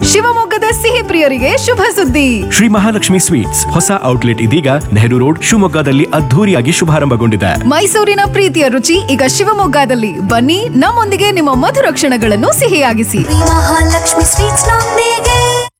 ಶಿವಮೊಗ್ಗದ ಸಿಹಿ ಪ್ರಿಯರಿಗೆ ಶುಭ ಸುದ್ದಿ ಶ್ರೀ ಮಹಾಲಕ್ಷ್ಮಿ ಸ್ವೀಟ್ಸ್ ಹೊಸ ಔಟ್ಲೆಟ್ ಇದೀಗ ನೆಹರು ರೋಡ್ ಶಿವಮೊಗ್ಗದಲ್ಲಿ ಅದ್ಧೂರಿಯಾಗಿ ಶುಭಾರಂಭಗೊಂಡಿದೆ ಮೈಸೂರಿನ ಪ್ರೀತಿಯ ರುಚಿ ಈಗ ಶಿವಮೊಗ್ಗದಲ್ಲಿ ಬನ್ನಿ ನಮ್ಮೊಂದಿಗೆ ನಿಮ್ಮ ಮಧುರ ಕ್ಷಣಗಳನ್ನು ಸಿಹಿಯಾಗಿಸಿ ಮಹಾಲಕ್ಷ್ಮಿ ಸ್ವೀಟ್ಸ್ ನೊಂದಿಗೆ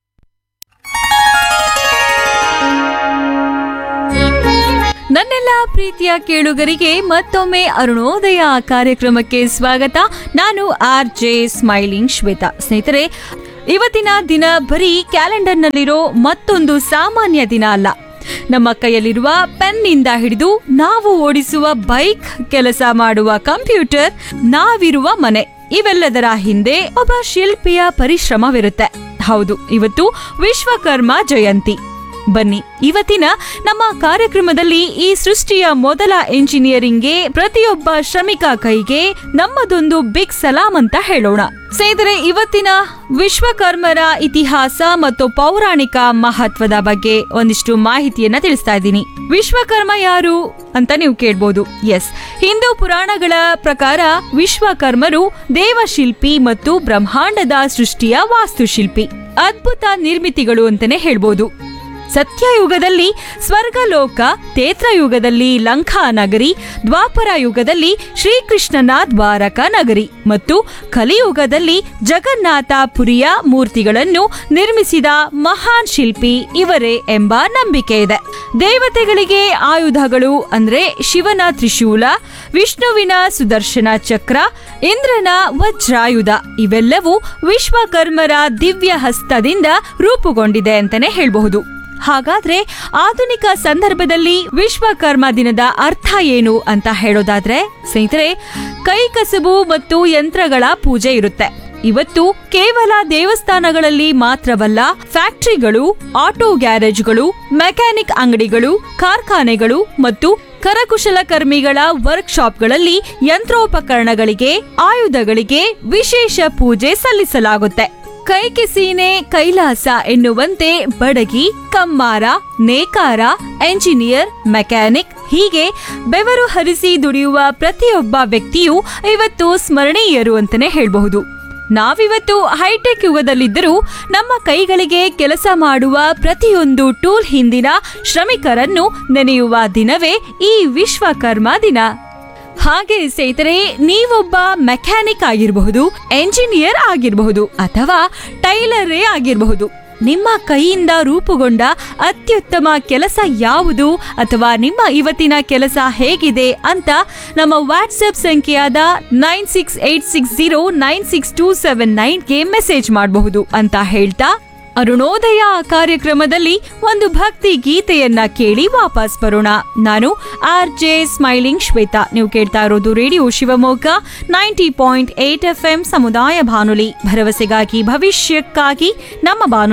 ನನ್ನೆಲ್ಲ ಪ್ರೀತಿಯ ಕೇಳುಗರಿಗೆ ಮತ್ತೊಮ್ಮೆ ಅರುಣೋದಯ ಕಾರ್ಯಕ್ರಮಕ್ಕೆ ಸ್ವಾಗತ ನಾನು ಆರ್ ಜೆ ಸ್ಮೈಲಿಂಗ್ ಶ್ವೇತಾ ಸ್ನೇಹಿತರೆ ಇವತ್ತಿನ ದಿನ ಬರೀ ಕ್ಯಾಲೆಂಡರ್ನಲ್ಲಿರೋ ಮತ್ತೊಂದು ಸಾಮಾನ್ಯ ದಿನ ಅಲ್ಲ ನಮ್ಮ ಕೈಯಲ್ಲಿರುವ ಪೆನ್ನಿಂದ ಹಿಡಿದು ನಾವು ಓಡಿಸುವ ಬೈಕ್ ಕೆಲಸ ಮಾಡುವ ಕಂಪ್ಯೂಟರ್ ನಾವಿರುವ ಮನೆ ಇವೆಲ್ಲದರ ಹಿಂದೆ ಒಬ್ಬ ಶಿಲ್ಪಿಯ ಪರಿಶ್ರಮವಿರುತ್ತೆ ಹೌದು ಇವತ್ತು ವಿಶ್ವಕರ್ಮ ಜಯಂತಿ ಬನ್ನಿ ಇವತ್ತಿನ ನಮ್ಮ ಕಾರ್ಯಕ್ರಮದಲ್ಲಿ ಈ ಸೃಷ್ಟಿಯ ಮೊದಲ ಎಂಜಿನಿಯರಿಂಗ್ಗೆ ಪ್ರತಿಯೊಬ್ಬ ಶ್ರಮಿಕ ಕೈಗೆ ನಮ್ಮದೊಂದು ಬಿಗ್ ಸಲಾಂ ಅಂತ ಹೇಳೋಣ ಸ್ನೇಹಿತರೆ ಇವತ್ತಿನ ವಿಶ್ವಕರ್ಮರ ಇತಿಹಾಸ ಮತ್ತು ಪೌರಾಣಿಕ ಮಹತ್ವದ ಬಗ್ಗೆ ಒಂದಿಷ್ಟು ಮಾಹಿತಿಯನ್ನ ತಿಳಿಸ್ತಾ ಇದ್ದೀನಿ ವಿಶ್ವಕರ್ಮ ಯಾರು ಅಂತ ನೀವು ಕೇಳ್ಬೋದು ಎಸ್ ಹಿಂದೂ ಪುರಾಣಗಳ ಪ್ರಕಾರ ವಿಶ್ವಕರ್ಮರು ದೇವಶಿಲ್ಪಿ ಮತ್ತು ಬ್ರಹ್ಮಾಂಡದ ಸೃಷ್ಟಿಯ ವಾಸ್ತುಶಿಲ್ಪಿ ಅದ್ಭುತ ನಿರ್ಮಿತಿಗಳು ಅಂತಾನೆ ಹೇಳ್ಬೋದು ಸತ್ಯಯುಗದಲ್ಲಿ ಸ್ವರ್ಗಲೋಕ ತೇತ್ರಯುಗದಲ್ಲಿ ಲಂಕಾ ನಗರಿ ದ್ವಾಪರ ಯುಗದಲ್ಲಿ ಶ್ರೀಕೃಷ್ಣನ ದ್ವಾರಕ ನಗರಿ ಮತ್ತು ಕಲಿಯುಗದಲ್ಲಿ ಜಗನ್ನಾಥ ಪುರಿಯ ಮೂರ್ತಿಗಳನ್ನು ನಿರ್ಮಿಸಿದ ಮಹಾನ್ ಶಿಲ್ಪಿ ಇವರೇ ಎಂಬ ನಂಬಿಕೆ ಇದೆ ದೇವತೆಗಳಿಗೆ ಆಯುಧಗಳು ಅಂದ್ರೆ ಶಿವನ ತ್ರಿಶೂಲ ವಿಷ್ಣುವಿನ ಸುದರ್ಶನ ಚಕ್ರ ಇಂದ್ರನ ವಜ್ರಾಯುಧ ಇವೆಲ್ಲವೂ ವಿಶ್ವಕರ್ಮರ ದಿವ್ಯ ಹಸ್ತದಿಂದ ರೂಪುಗೊಂಡಿದೆ ಅಂತಾನೆ ಹೇಳಬಹುದು ಹಾಗಾದ್ರೆ ಆಧುನಿಕ ಸಂದರ್ಭದಲ್ಲಿ ವಿಶ್ವಕರ್ಮ ದಿನದ ಅರ್ಥ ಏನು ಅಂತ ಹೇಳೋದಾದ್ರೆ ಸ್ನೇಹಿತರೆ ಕೈಕಸಬು ಮತ್ತು ಯಂತ್ರಗಳ ಪೂಜೆ ಇರುತ್ತೆ ಇವತ್ತು ಕೇವಲ ದೇವಸ್ಥಾನಗಳಲ್ಲಿ ಮಾತ್ರವಲ್ಲ ಫ್ಯಾಕ್ಟರಿಗಳು ಆಟೋ ಗ್ಯಾರೇಜ್ಗಳು ಮೆಕ್ಯಾನಿಕ್ ಅಂಗಡಿಗಳು ಕಾರ್ಖಾನೆಗಳು ಮತ್ತು ಕರಕುಶಲಕರ್ಮಿಗಳ ವರ್ಕ್ಶಾಪ್ಗಳಲ್ಲಿ ಯಂತ್ರೋಪಕರಣಗಳಿಗೆ ಆಯುಧಗಳಿಗೆ ವಿಶೇಷ ಪೂಜೆ ಸಲ್ಲಿಸಲಾಗುತ್ತೆ ಕೈಗೆ ಸೀನೆ ಕೈಲಾಸ ಎನ್ನುವಂತೆ ಬಡಗಿ ಕಮ್ಮಾರ ನೇಕಾರ ಎಂಜಿನಿಯರ್ ಮೆಕ್ಯಾನಿಕ್ ಹೀಗೆ ಬೆವರು ಹರಿಸಿ ದುಡಿಯುವ ಪ್ರತಿಯೊಬ್ಬ ವ್ಯಕ್ತಿಯೂ ಇವತ್ತು ಸ್ಮರಣೀಯರು ಅಂತಾನೆ ಹೇಳಬಹುದು ನಾವಿವತ್ತು ಹೈಟೆಕ್ ಯುಗದಲ್ಲಿದ್ದರೂ ನಮ್ಮ ಕೈಗಳಿಗೆ ಕೆಲಸ ಮಾಡುವ ಪ್ರತಿಯೊಂದು ಟೂಲ್ ಹಿಂದಿನ ಶ್ರಮಿಕರನ್ನು ನೆನೆಯುವ ದಿನವೇ ಈ ವಿಶ್ವಕರ್ಮ ದಿನ ಹಾಗೆ ಸ್ನೇಹಿತರೆ ನೀವೊಬ್ಬ ಮೆಕ್ಯಾನಿಕ್ ಆಗಿರಬಹುದು ಎಂಜಿನಿಯರ್ ಆಗಿರಬಹುದು ಅಥವಾ ಟೈಲರೇ ಆಗಿರಬಹುದು ನಿಮ್ಮ ಕೈಯಿಂದ ರೂಪುಗೊಂಡ ಅತ್ಯುತ್ತಮ ಕೆಲಸ ಯಾವುದು ಅಥವಾ ನಿಮ್ಮ ಇವತ್ತಿನ ಕೆಲಸ ಹೇಗಿದೆ ಅಂತ ನಮ್ಮ ವಾಟ್ಸ್ಆಪ್ ಸಂಖ್ಯೆಯಾದ nine six eight six zero nine six two seven ನೈನ್ಗೆ ಮೆಸೇಜ್ ಮಾಡಬಹುದು ಅಂತ ಹೇಳ್ತಾ ಅರುಣೋದಯ ಕಾರ್ಯಕ್ರಮದಲ್ಲಿ ಒಂದು ಭಕ್ತಿ ಗೀತೆಯನ್ನ ಕೇಳಿ ವಾಪಸ್ ಬರೋಣ ನಾನು ಆರ್ ಜೆ ಸ್ಮೈಲಿಂಗ್ ಶ್ವೇತಾ ನೀವು ಕೇಳ್ತಾ ಇರೋದು radio Shivamogga ninety point eight F M ಸಮುದಾಯ ಬಾನುಲಿ ಭರವಸೆಗಾಗಿ ಭವಿಷ್ಯಕ್ಕಾಗಿ ನಮ್ಮ ಬಾನುಲಿ